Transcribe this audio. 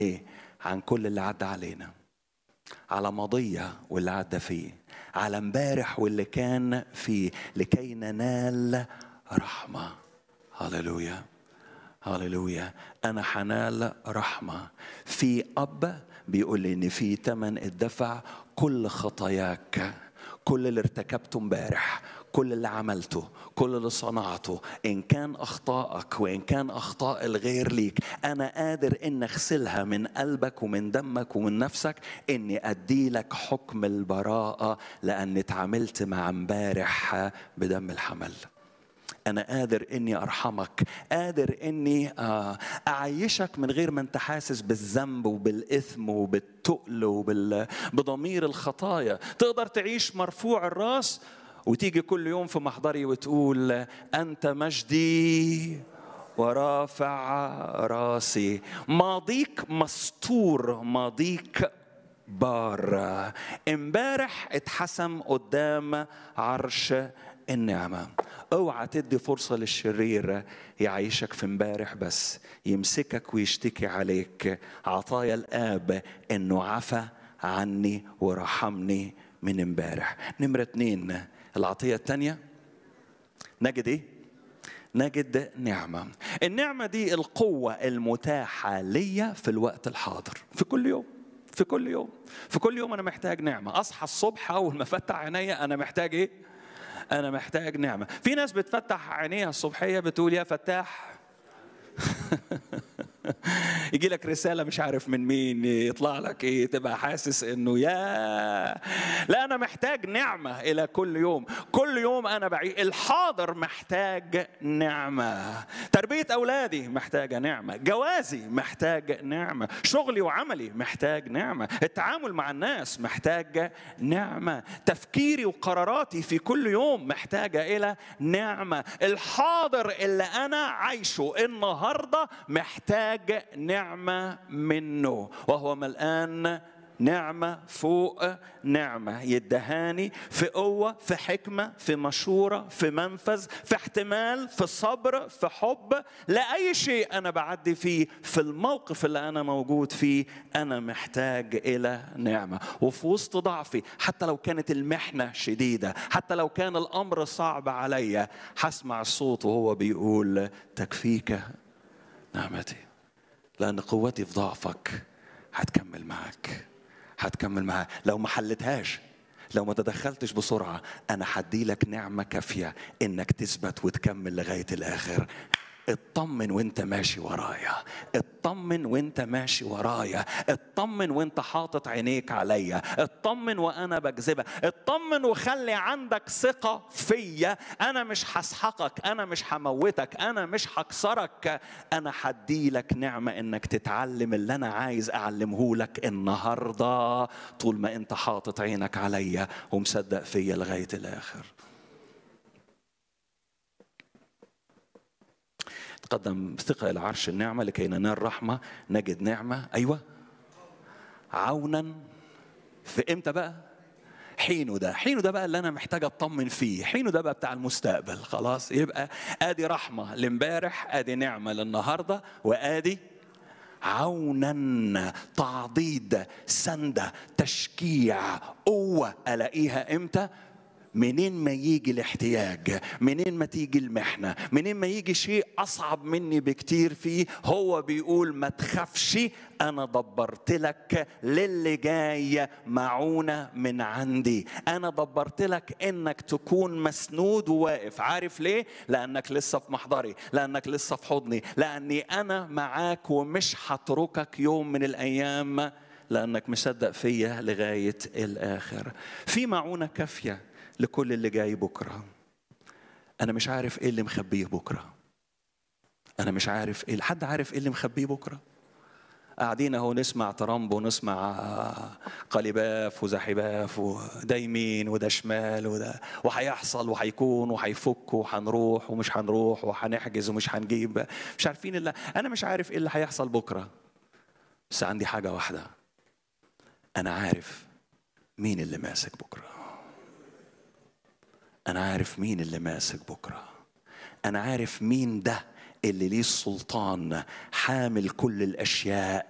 ايه عن كل اللي عدى علينا على ماضية واللي عدى فيه على امبارح واللي كان فيه لكي ننال رحمة هللويا هللويا أنا حنال رحمة في أب بيقول لي إن في تمن الدفع كل خطاياك كل اللي ارتكبته امبارح كل اللي عملته كل اللي صنعته ان كان اخطائك وان كان اخطاء الغير ليك انا قادر ان اغسلها من قلبك ومن دمك ومن نفسك اني ادي لك حكم البراءه لاني اتعاملت مع امبارح بدم الحمل انا قادر اني ارحمك قادر اني اعيشك من غير ما انت حاسس بالذنب وبالاثم وبالتقل وبضمير الخطايا تقدر تعيش مرفوع الراس وتيجي كل يوم في محضري وتقول انت مجدي ورافع راسي ماضيك مستور ماضيك بار امبارح اتحسم قدام عرش النعمة اوعى تدي فرصة للشرير يعيشك في امبارح بس يمسكك ويشتكي عليك عطايا الآب انه عفى عني ورحمني من امبارح نمرة اتنين العطية الثانية نجد ايه؟ نجد نعمة النعمة دي القوة المتاحة ليا في الوقت الحاضر في كل يوم في كل يوم في كل يوم أنا محتاج نعمة أصحى الصبح أول ما أفتح عينيا أنا محتاج إيه؟ أنا محتاج نعمة في ناس بتفتح عينيها الصبحية بتقول يا فتاح يجي لك رسالة مش عارف من مين يطلع لك ايه تبقى حاسس انه يا لا انا محتاج نعمة الى كل يوم كل يوم انا بعي الحاضر محتاج نعمة تربية اولادي محتاجة نعمة جوازي محتاج نعمة شغلي وعملي محتاج نعمة التعامل مع الناس محتاج نعمة تفكيري وقراراتي في كل يوم محتاجة الى نعمة الحاضر اللي انا عايشه النهارده محتاج نعمة منه وهو ملآن نعمة فوق نعمة يدهاني في قوة في حكمة في مشورة في منفذ في احتمال في صبر في حب لأي شيء أنا بعدي فيه في الموقف اللي أنا موجود فيه أنا محتاج إلى نعمة وفي وسط ضعفي حتى لو كانت المحنة شديدة حتى لو كان الأمر صعب عليا هسمع الصوت وهو بيقول تكفيك نعمتي لأن قوتي في ضعفك هتكمل معاك هتكمل معاك لو ما حلتهاش لو ما تدخلتش بسرعة أنا هدي لك نعمة كافية إنك تثبت وتكمل لغاية الآخر اطمن وانت ماشي ورايا اطمن وانت ماشي ورايا اطمن وانت حاطط عينيك عليا اطمن وانا بجذبك اطمن وخلي عندك ثقة فيا انا مش هسحقك انا مش هموتك انا مش هكسرك انا هديلك نعمة انك تتعلم اللي انا عايز اعلمه لك النهاردة طول ما انت حاطط عينك عليا ومصدق فيا لغاية الاخر تقدم ثقة إلى عرش النعمة لكي ننال رحمة نجد نعمة أيوة عونا في إمتى بقى؟ حينه ده حينه ده بقى اللي انا محتاج اطمن فيه حينه ده بقى بتاع المستقبل خلاص يبقى ادي رحمه لامبارح ادي نعمه للنهارده وادي عونا تعضيد سنده تشجيع قوه الاقيها امتى منين ما يجي الاحتياج منين ما تيجي المحنة منين ما يجي شيء أصعب مني بكتير فيه هو بيقول ما تخافش أنا دبرت لك للي جاي معونة من عندي أنا دبرت لك إنك تكون مسنود وواقف عارف ليه؟ لأنك لسه في محضري لأنك لسه في حضني لأني أنا معاك ومش هتركك يوم من الأيام لأنك مصدق فيا لغاية الآخر في معونة كافية لكل اللي جاي بكرة أنا مش عارف إيه اللي مخبيه بكرة أنا مش عارف إيه حد عارف إيه اللي مخبيه بكرة قاعدين اهو نسمع ترامب ونسمع قلباف وزحباف وده يمين وده شمال وده وهيحصل وهيكون وهيفك وهنروح ومش هنروح وهنحجز ومش هنجيب مش عارفين الا انا مش عارف ايه اللي هيحصل بكره بس عندي حاجه واحده انا عارف مين اللي ماسك بكره أنا عارف مين اللي ماسك بكرة أنا عارف مين ده اللي ليه السلطان حامل كل الأشياء